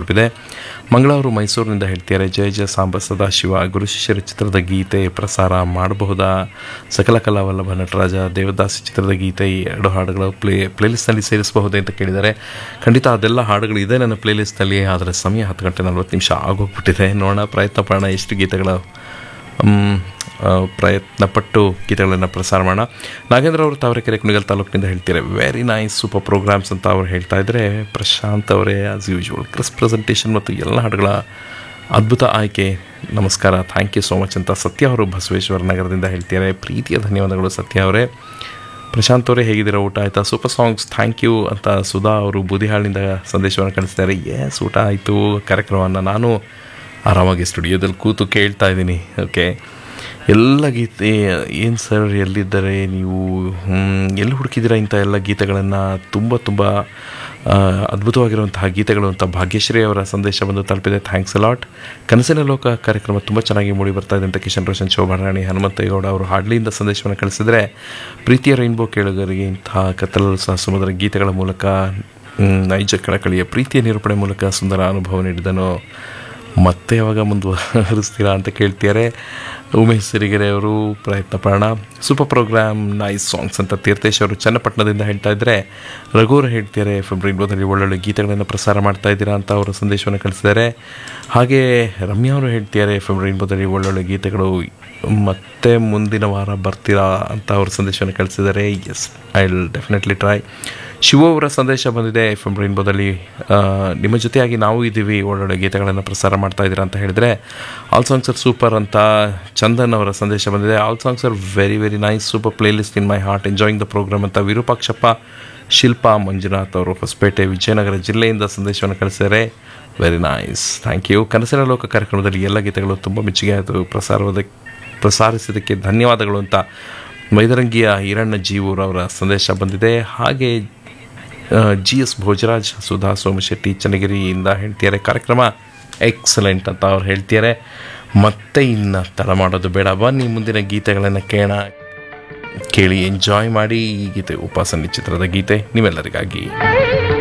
ತಲುಪಿದೆ ಮಂಗಳೂರು ಮೈಸೂರಿನಿಂದ ಹೇಳ್ತಿದ್ದಾರೆ ಜಯ ಜಯ ಸಾಂಬ ಸದಾಶಿವ ಗುರು ಶಿಷ್ಯರ ಚಿತ್ರದ ಗೀತೆ ಪ್ರಸಾರ ಮಾಡಬಹುದಾ ಸಕಲ ಕಲಾವಲ್ಲಭ ನಟರಾಜ ದೇವದಾಸಿ ಚಿತ್ರದ ಗೀತೆ ಈ ಎರಡು ಹಾಡುಗಳು ಪ್ಲೇ ಪ್ಲೇಲಿಸ್ಟ್ನಲ್ಲಿ ಸೇರಿಸಬಹುದೇ ಅಂತ ಕೇಳಿದ್ದಾರೆ ಖಂಡಿತ ಅದೆಲ್ಲ ಹಾಡುಗಳು ಇದೆ ನನ್ನ ಪ್ಲೇಲಿಸ್ಟಲ್ಲಿ ಆದರೆ ಸಮಯ ಹತ್ತು ಗಂಟೆ ನಲ್ವತ್ತು ನಿಮಿಷ ಆಗೋಗ್ಬಿಟ್ಟಿದೆ ನೋಡೋಣ ಪ್ರಯತ್ನ ಪಡೋಣ ಎಷ್ಟು ಗೀತೆಗಳು ಮ್, ಆ, ಪ್ರಯತ್ನಪಟ್ಟು ಗೀತೆಗಳನ್ನು ಪ್ರಸಾರ ಮಾಡೋಣ ನಾಗೇಂದ್ರ ಅವರು ತಾವರೆಕೆರೆ ಕುಣಿಗಲ್ ತಾಲೂಕಿನಿಂದ ಹೇಳ್ತಾರೆ ವೆರಿ ನೈಸ್ ಸೂಪರ್ ಪ್ರೋಗ್ರಾಮ್ಸ್ ಅಂತ ಅವ್ರು ಹೇಳ್ತಾ ಇದ್ದಾರೆ ಪ್ರಶಾಂತ್ ಅವರೇ ಆಸ್ ಯೂಶುವಲ್ ಕ್ರಿಸ್ ಪ್ರೆಸೆಂಟೇಷನ್ ಮತ್ತು ಎಲ್ಲ ಹಾಡುಗಳ ಅದ್ಭುತ ಆಯ್ಕೆ ನಮಸ್ಕಾರ ಥ್ಯಾಂಕ್ ಯು ಸೋ ಮಚ್ ಅಂತ ಸತ್ಯ ಅವರು ಬಸವೇಶ್ವರ ನಗರದಿಂದ ಹೇಳ್ತಾರೆ ಪ್ರೀತಿಯ ಧನ್ಯವಾದಗಳು ಸತ್ಯ ಅವರೇ ಪ್ರಶಾಂತ್ ಅವರೇ ಹೇಗಿದ್ದೀರಾ ಊಟ ಆಯಿತಾ ಸೂಪರ್ ಸಾಂಗ್ಸ್ ಥ್ಯಾಂಕ್ ಯು ಅಂತ ಸುಧಾ ಅವರು ಬೂದಿಹಾಳಿಂದ ಸಂದೇಶವನ್ನು ಕಳಿಸ್ತಾರೆ ಎಸ್ ಊಟ ಆಯಿತು ಕಾರ್ಯಕ್ರಮವನ್ನು ನಾನು ಆರಾಮಾಗಿ ಸ್ಟುಡಿಯೋದಲ್ಲಿ ಕೂತು ಕೇಳ್ತಾ ಇದ್ದೀನಿ ಓಕೆ ಎಲ್ಲ ಗೀತೆ ಏನು ಸರ್ ಎಲ್ಲಿದ್ದಾರೆ ನೀವು ಹ್ಮ್, ಎಲ್ಲಿ ಹುಡುಕಿದ್ದೀರಾ ಇಂಥ ಎಲ್ಲ ಗೀತೆಗಳನ್ನು ತುಂಬ ತುಂಬ ಆ, ಅದ್ಭುತವಾಗಿರುವಂತಹ ಗೀತೆಗಳು ಅಂತ ಭಾಗ್ಯಶ್ರೀ ಅವರ ಸಂದೇಶ ಬಂದು ತಲುಪಿದೆ ಥ್ಯಾಂಕ್ಸ್ ಅಲಾಟ್ ಕನಸಿನ ಲೋಕ ಕಾರ್ಯಕ್ರಮ ತುಂಬ ಚೆನ್ನಾಗಿ ಮೂಡಿ ಬರ್ತಾ ಇದೆ ಅಂತ ಕಿಶನ್ ರೋಷನ್ ಶೋಭಾರಾಣಿ ಹನುಮಂತೇಗೌಡ ಅವರು ಹಾಡ್ಲಿಯಿಂದ ಸಂದೇಶವನ್ನು ಕಳಿಸಿದರೆ ಪ್ರೀತಿಯ ರೈನ್ಬೋ ಕೇಳುಗರಿಗೆ ಇಂತಹ ಕತ್ತಲು ಸಹ ಸಮುದ್ರ ಗೀತೆಗಳ ಮೂಲಕ ಹ್ಮ್, ನೈಜ ಕಳಕಳಿಯ ಪ್ರೀತಿಯ ನಿರೂಪಣೆ ಮೂಲಕ ಸುಂದರ ಅನುಭವ ನೀಡಿದನು ಮತ್ತೆ ಯಾವಾಗ ಮುಂದುವರಿಸ್ತೀರಾ ಅಂತ ಕೇಳ್ತಿದ್ದಾರೆ ಉಮೇಶ್ ಸಿರಿಗೆರೆ ಅವರು ಪ್ರಯತ್ನ ಪಡೋಣ ಸೂಪರ್ ಪ್ರೋಗ್ರಾಮ್ ನೈಸ್ ಸಾಂಗ್ಸ್ ಅಂತ ತೀರ್ಥೇಶ್ ಅವರು ಚನ್ನಪಟ್ಟಣದಿಂದ ಹೇಳ್ತಾ ಇದ್ದರೆ ರಘುವರು ಹೇಳ್ತಿದ್ದಾರೆ ಫೆಬ್ರವರಿದಲ್ಲಿ ಒಳ್ಳೊಳ್ಳೆ ಗೀತೆಗಳನ್ನು ಪ್ರಸಾರ ಮಾಡ್ತಾ ಇದ್ದೀರಾ ಅಂತ ಅವರು ಸಂದೇಶವನ್ನು ಕಳಿಸಿದ್ದಾರೆ ಹಾಗೆ ರಮ್ಯಾ ಅವರು ಹೇಳ್ತಿದ್ದಾರೆ ಫೆಬ್ರವರಿದಲ್ಲಿ ಒಳ್ಳೊಳ್ಳೆ ಗೀತೆಗಳು ಮತ್ತೆ ಮುಂದಿನ ವಾರ ಬರ್ತೀರಾ ಅಂತ ಅವರು ಸಂದೇಶವನ್ನು ಕಳಿಸಿದ್ದಾರೆ yes I will definitely try Shiva ಅವರ ಸಂದೇಶ ಬಂದಿದೆ ಎಫ್ ಎಂ ರೈನ್ಬೋದಲ್ಲಿ ಆ, ನಿಮ್ಮ ಜೊತೆಯಾಗಿ ನಾವು ಇದ್ದೀವಿ ಒಳ್ಳೊಳ್ಳೆ ಗೀತೆಗಳನ್ನು ಪ್ರಸಾರ ಮಾಡ್ತಾ ಇದ್ದೀರಾ ಅಂತ ಹೇಳಿದರೆ ಆಲ್ ಸಾಂಗ್ಸ್ ಆರ್ ಸೂಪರ್ ಅಂತ ಚಂದನ್ ಅವರ ಸಂದೇಶ ಬಂದಿದೆ all songs are very very nice super playlist in my heart enjoying the program ಅಂತ ವಿರೂಪಾಕ್ಷಪ್ಪ ಶಿಲ್ಪಾ ಮಂಜುನಾಥ್ ಅವರು ಹೊಸಪೇಟೆ ವಿಜಯನಗರ ಜಿಲ್ಲೆಯಿಂದ ಸಂದೇಶವನ್ನು ಕಳಿಸಿದ್ದಾರೆ ವೆರಿ ನೈಸ್ ಥ್ಯಾಂಕ್ ಯು ಕನಸಿನ ಲೋಕ ಕಾರ್ಯಕ್ರಮದಲ್ಲಿ ಎಲ್ಲ ಗೀತೆಗಳು ತುಂಬ ಮೆಚ್ಚುಗೆ ಆಯಿತು ಪ್ರಸಾರವಾದ ಪ್ರಸಾರಿಸಿದ್ದಕ್ಕೆ ಧನ್ಯವಾದಗಳು ಅಂತ ಮೈದರಂಗಿಯ ಹಿರಣ್ಣ ಜೀವೂರ್ ಅವರ ಸಂದೇಶ ಬಂದಿದೆ ಹಾಗೆ ಜಿ ಎಸ್ ಭೋಜರಾಜ್ ಸುಧಾ ಸೋಮಶೆಟ್ಟಿ ಚನ್ನಗಿರಿಯಿಂದ ಹೇಳ್ತಿದ್ದಾರೆ ಕಾರ್ಯಕ್ರಮ ಎಕ್ಸಲೆಂಟ್ ಅಂತ ಅವ್ರು ಹೇಳ್ತಿದ್ದಾರೆ ಮತ್ತೆ ಇನ್ನು ತಡ ಮಾಡೋದು ಬೇಡ ಬನ್ನಿ ಮುಂದಿನ ಗೀತೆಗಳನ್ನು ಕೇಳೋಣ ಕೇಳಿ ಎಂಜಾಯ್ ಮಾಡಿ ಈ ಗೀತೆ ಉಪಾಸನೆ ಚಿತ್ರದ ಗೀತೆ ನಿಮ್ಮೆಲ್ಲರಿಗಾಗಿ